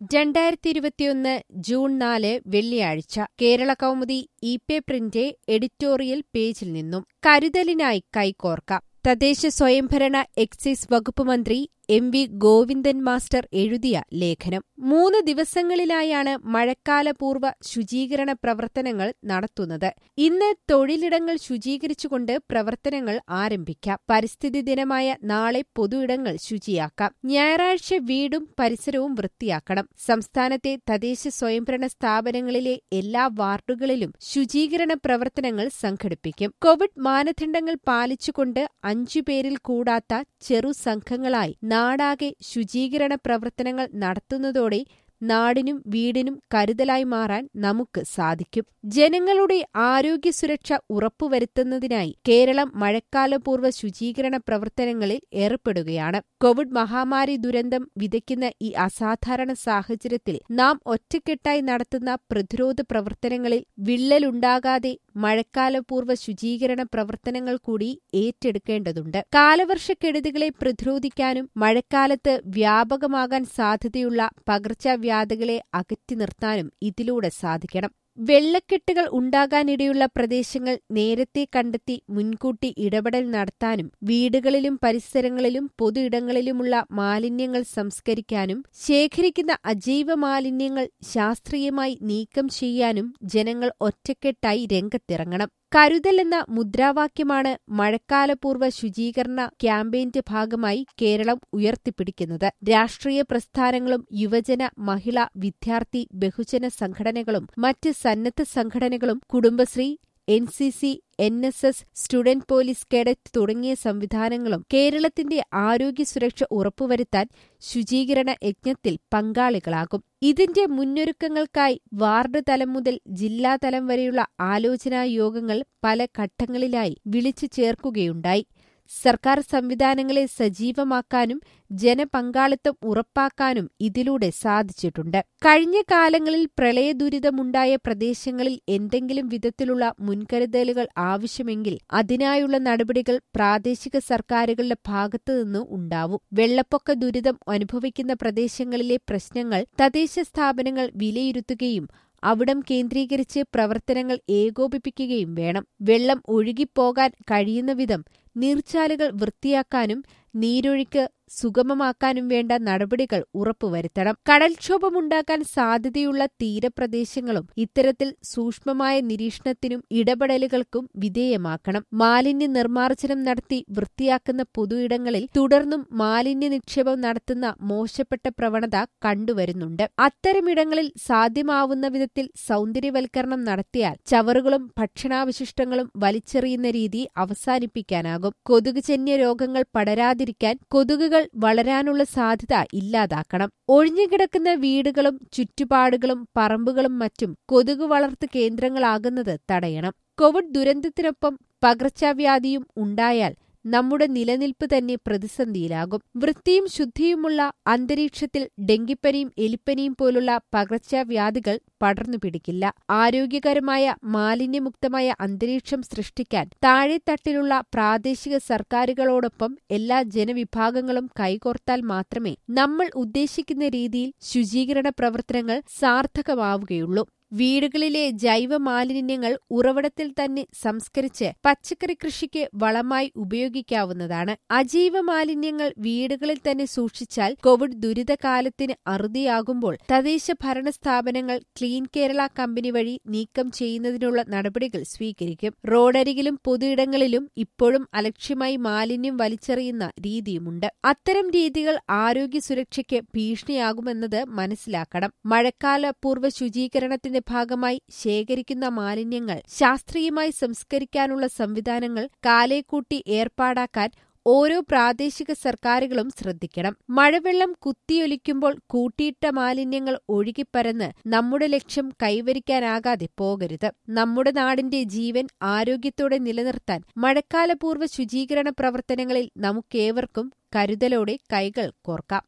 രണ്ടായിരത്തി ഇരുപത്തിയൊന്ന് ജൂൺ നാല് വെള്ളിയാഴ്ച കേരള കൗമുദി ഇ പേ പ്രിന്റ് എഡിറ്റോറിയൽ പേജിൽ നിന്നും കരുതലിനായി കൈകോർക്കാം തദ്ദേശ സ്വയംഭരണ എക്സൈസ് വകുപ്പ് മന്ത്രി എം വി ഗോവിന്ദൻ മാസ്റ്റർ എഴുതിയ ലേഖനം മൂന്ന് ദിവസങ്ങളിലായാണ് മഴക്കാലപൂർവ്വ ശുചീകരണ പ്രവർത്തനങ്ങൾ നടത്തുന്നത് ഇന്ന് തൊഴിലിടങ്ങൾ ശുചീകരിച്ചുകൊണ്ട് പ്രവർത്തനങ്ങൾ ആരംഭിക്കാം പരിസ്ഥിതി ദിനമായ നാളെ പൊതുയിടങ്ങൾ ശുചിയാക്കാം ഞായറാഴ്ച വീടും പരിസരവും വൃത്തിയാക്കണം സംസ്ഥാനത്തെ തദ്ദേശ സ്വയംഭരണ സ്ഥാപനങ്ങളിലെ എല്ലാ വാർഡുകളിലും ശുചീകരണ പ്രവർത്തനങ്ങൾ സംഘടിപ്പിക്കും കോവിഡ് മാനദണ്ഡങ്ങൾ പാലിച്ചുകൊണ്ട് അഞ്ചു പേരിൽ കൂടാത്ത ചെറു സംഘങ്ങളായി നാടാകെ ശുചീകരണ പ്രവർത്തനങ്ങൾ നടത്തുന്നതോടെ നാടിനും വീടിനും കരുതലായി മാറാൻ നമുക്ക് സാധിക്കും ജനങ്ങളുടെ ആരോഗ്യ സുരക്ഷ ഉറപ്പുവരുത്തുന്നതിനായി കേരളം മഴക്കാലപൂർവ്വ ശുചീകരണ പ്രവർത്തനങ്ങളിൽ ഏർപ്പെടുകയാണ് കോവിഡ് മഹാമാരി ദുരന്തം വിതയ്ക്കുന്ന ഈ അസാധാരണ സാഹചര്യത്തിൽ നാം ഒറ്റക്കെട്ടായി നടത്തുന്ന പ്രതിരോധ പ്രവർത്തനങ്ങളിൽ വിള്ളലുണ്ടാകാതെ മഴക്കാലപൂർവ്വ ശുചീകരണ പ്രവർത്തനങ്ങൾ കൂടി ഏറ്റെടുക്കേണ്ടതുണ്ട് കാലവർഷക്കെടുതികളെ പ്രതിരോധിക്കാനും മഴക്കാലത്ത് വ്യാപകമാകാൻ സാധ്യതയുള്ള പകർച്ചവ്യാധികളെ അകറ്റി നിർത്താനും ഇതിലൂടെ സാധിക്കണം വെള്ളക്കെട്ടുകൾ ഉണ്ടാകാനിടയുള്ള പ്രദേശങ്ങൾ നേരത്തെ കണ്ടെത്തി മുൻകൂട്ടി ഇടപെടൽ നടത്താനും വീടുകളിലും പരിസരങ്ങളിലും പൊതുയിടങ്ങളിലുമുള്ള മാലിന്യങ്ങൾ സംസ്കരിക്കാനും ശേഖരിക്കുന്ന അജൈവ മാലിന്യങ്ങൾ ശാസ്ത്രീയമായി നീക്കം ചെയ്യാനും ജനങ്ങൾ ഒറ്റക്കെട്ടായി രംഗത്തിറങ്ങണം കരുതൽ എന്ന മുദ്രാവാക്യമാണ് മഴക്കാലപൂർവ്വ ശുചീകരണ ക്യാമ്പയിന്റെ ഭാഗമായി കേരളം ഉയർത്തിപ്പിടിക്കുന്നത് രാഷ്ട്രീയ പ്രസ്ഥാനങ്ങളും യുവജന മഹിള വിദ്യാർത്ഥി ബഹുജന സംഘടനകളും മറ്റ് സന്നദ്ധ സംഘടനകളും Kudumbashree N C C N S S student police cadet തുടങ്ങിയ സംവിധാനങ്ങളും കേരളത്തിന്റെ ആരോഗ്യ സുരക്ഷ ഉറപ്പുവരുത്താൻ ശുചീകരണ യജ്ഞത്തിൽ പങ്കാളികളാകും ഇതിന്റെ മുന്നൊരുക്കങ്ങൾക്കായി വാർഡ് തലം മുതൽ ജില്ലാതലം വരെയുള്ള ആലോചനാ യോഗങ്ങൾ പല ഘട്ടങ്ങളിലായി വിളിച്ചു ചേർക്കുകയുണ്ടായി സർക്കാർ സംവിധാനങ്ങളെ സജീവമാക്കാനും ജനപങ്കാളിത്തം ഉറപ്പാക്കാനും ഇതിലൂടെ സാധിച്ചിട്ടുണ്ട് കഴിഞ്ഞ കാലങ്ങളിൽ പ്രളയദുരിതമുണ്ടായ പ്രദേശങ്ങളിൽ എന്തെങ്കിലും വിധത്തിലുള്ള മുൻകരുതലുകൾ ആവശ്യമെങ്കിൽ അതിനായുള്ള നടപടികൾ പ്രാദേശിക സർക്കാരുകളുടെ ഭാഗത്തുനിന്ന് ഉണ്ടാവും വെള്ളപ്പൊക്ക ദുരിതം അനുഭവിക്കുന്ന പ്രദേശങ്ങളിലെ പ്രശ്നങ്ങൾ തദ്ദേശ സ്ഥാപനങ്ങൾ വിലയിരുത്തുകയും അവിടം കേന്ദ്രീകരിച്ച് പ്രവർത്തനങ്ങൾ ഏകോപിപ്പിക്കുകയും വേണം വെള്ളം ഒഴുകിപ്പോകാൻ കഴിയുന്ന വിധം നീർച്ചാലുകൾ വൃത്തിയാക്കാനും നീരൊഴുക്ക് സുഗമമാക്കാനും വേണ്ട നടപടികൾ ഉറപ്പുവരുത്തണം കടൽക്ഷോഭമുണ്ടാക്കാൻ സാധ്യതയുള്ള തീരപ്രദേശങ്ങളും ഇത്തരത്തിൽ സൂക്ഷ്മമായ നിരീക്ഷണത്തിനും ഇടപെടലുകൾക്കും വിധേയമാക്കണം മാലിന്യ നിർമ്മാർജ്ജനം നടത്തി വൃത്തിയാക്കുന്ന പൊതുയിടങ്ങളിൽ തുടർന്നും മാലിന്യ നിക്ഷേപം നടത്തുന്ന മോശപ്പെട്ട പ്രവണത കണ്ടുവരുന്നുണ്ട് അത്തരമിടങ്ങളിൽ സാധ്യമാവുന്ന വിധത്തിൽ സൗന്ദര്യവൽക്കരണം നടത്തിയാൽ ചവറുകളും ഭക്ഷണാവശിഷ്ടങ്ങളും വലിച്ചെറിയുന്ന രീതി അവസാനിപ്പിക്കാനാകും കൊതുകുജന്യ രോഗങ്ങൾ പടരാതിരിക്കാൻ കൊതുകുകൾ വളരാനുള്ള സാധ്യത ഇല്ലാതാക്കണം ഒഴിഞ്ഞുകിടക്കുന്ന വീടുകളും ചുറ്റുപാടുകളും പറമ്പുകളും മറ്റും കൊതുകു വളർത്തു കേന്ദ്രങ്ങളാകുന്നത് തടയണം കോവിഡ് ദുരന്തത്തിനൊപ്പം പകർച്ചവ്യാധിയും ഉണ്ടായാൽ നമ്മുടെ നിലനിൽപ്പ് തന്നെ പ്രതിസന്ധിയിലാകും വൃത്തിയും ശുദ്ധിയുമുള്ള അന്തരീക്ഷത്തിൽ ഡെങ്കിപ്പനിയും എലിപ്പനിയും പോലുള്ള പകർച്ചവ്യാധികൾ പടർന്നു പിടിക്കില്ല ആരോഗ്യകരമായ മാലിന്യമുക്തമായ അന്തരീക്ഷം സൃഷ്ടിക്കാൻ താഴെത്തട്ടിലുള്ള പ്രാദേശിക സർക്കാരുകളോടൊപ്പം എല്ലാ ജനവിഭാഗങ്ങളും കൈകോർത്താൽ മാത്രമേ നമ്മൾ ഉദ്ദേശിക്കുന്ന രീതിയിൽ ശുചീകരണ പ്രവർത്തനങ്ങൾ സാർത്ഥകമാവുകയുള്ളൂ വീടുകളിലെ ജൈവ മാലിന്യങ്ങൾ ഉറവിടത്തിൽ തന്നെ സംസ്കരിച്ച് പച്ചക്കറി കൃഷിക്ക് വളമായി ഉപയോഗിക്കാവുന്നതാണ് അജൈവ മാലിന്യങ്ങൾ വീടുകളിൽ തന്നെ സൂക്ഷിച്ചാൽ കോവിഡ് ദുരിതകാലത്തിന് അറുതിയാകുമ്പോൾ തദ്ദേശ ഭരണ സ്ഥാപനങ്ങൾ ക്ലീൻ കേരള കമ്പനി വഴി നീക്കം ചെയ്യുന്നതിനുള്ള നടപടികൾ സ്വീകരിക്കും റോഡരികിലും പൊതുയിടങ്ങളിലും ഇപ്പോഴും അലക്ഷ്യമായി മാലിന്യം വലിച്ചെറിയുന്ന രീതിയുമുണ്ട് അത്തരം രീതികൾ ആരോഗ്യ സുരക്ഷയ്ക്ക് ഭീഷണിയാകുമെന്നത് മനസ്സിലാക്കണം മഴക്കാല പൂർവ്വ ശുചീകരണത്തിന്റെ ഭാഗമായി ശേഖരിക്കുന്ന മാലിന്യങ്ങൾ ശാസ്ത്രീയമായി സംസ്കരിക്കാനുള്ള സംവിധാനങ്ങൾ കാലേക്കൂട്ടി ഏർപ്പാടാക്കാൻ ഓരോ പ്രാദേശിക സർക്കാരുകളും ശ്രദ്ധിക്കണം മഴവെള്ളം കുത്തിയൊലിക്കുമ്പോൾ കൂട്ടിയിട്ട മാലിന്യങ്ങൾ ഒഴുകിപ്പരന്ന് നമ്മുടെ ലക്ഷ്യം കൈവരിക്കാനാകാതെ പോകരുത് നമ്മുടെ നാടിന്റെ ജീവൻ ആരോഗ്യത്തോടെ നിലനിർത്താൻ മഴക്കാലപൂർവ്വ ശുചീകരണ പ്രവർത്തനങ്ങളിൽ നമുക്കേവർക്കും കരുതലോടെ കൈകൾ കോർക്കാം